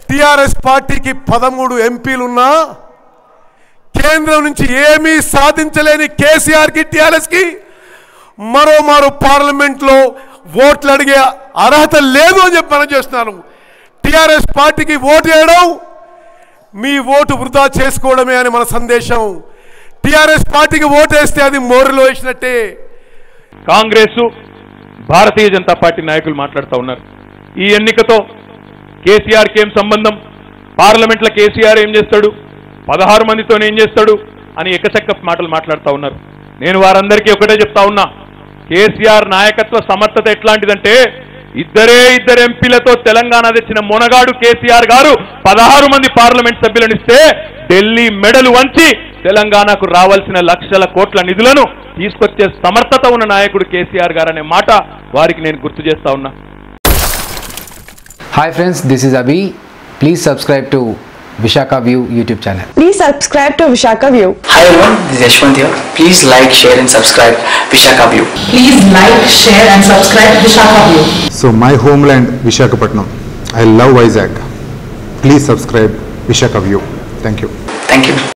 TRS పార్టీకి పదమూడు ఎంపీలున్నా కేంద్రం నుంచి ఏమీ సాధించలేని కేసీఆర్కి టిఆర్ఎస్కి మరోమారు పార్లమెంట్లో ఓట్లు అడిగే అర్హత లేదు అని చెప్పి మనం చేస్తున్నాను టిఆర్ఎస్ పార్టీకి ఓటు వేయడం మీ ఓటు వృధా చేసుకోవడమే అని మన సందేశం టిఆర్ఎస్ పార్టీకి ఓటు వేస్తే అది మోరులో వేసినట్టే కాంగ్రెస్ భారతీయ జనతా పార్టీ నాయకులు మాట్లాడుతూ ఉన్నారు ఈ ఎన్నికతో కేసీఆర్కి ఏం సంబంధం పార్లమెంట్లో కేసీఆర్ ఏం చేస్తాడు పదహారు మందితో ఏం చేస్తాడు అని ఎకచక్క మాటలు మాట్లాడుతూ ఉన్నారు నేను వారందరికీ ఒకటే చెప్తా ఉన్నా కేసీఆర్ నాయకత్వ సమర్థత ఎట్లాంటిదంటే ఇద్దరే ఇద్దరు ఎంపీలతో తెలంగాణ తెచ్చిన మొనగాడు కేసీఆర్ గారు పదహారు మంది పార్లమెంట్ సభ్యులనిస్తే ఢిల్లీ మెడలు వంచి తెలంగాణకు రావాల్సిన లక్షల కోట్ల నిధులను తీసుకొచ్చే సమర్థత ఉన్న నాయకుడు కేసీఆర్ గారు అనే మాట వారికి నేను గుర్తు చేస్తా ఉన్నా Hi friends, this is Abhi. Please subscribe to Vishaka View YouTube channel. Please subscribe to Vishaka View. Hi everyone, this is Yashwant here. Please like, share and subscribe Vishaka View. Please like, share and subscribe Vishaka View. So my homeland Vishakhapatnam. I love Vizag. Please subscribe Vishaka View. Thank you. Thank you.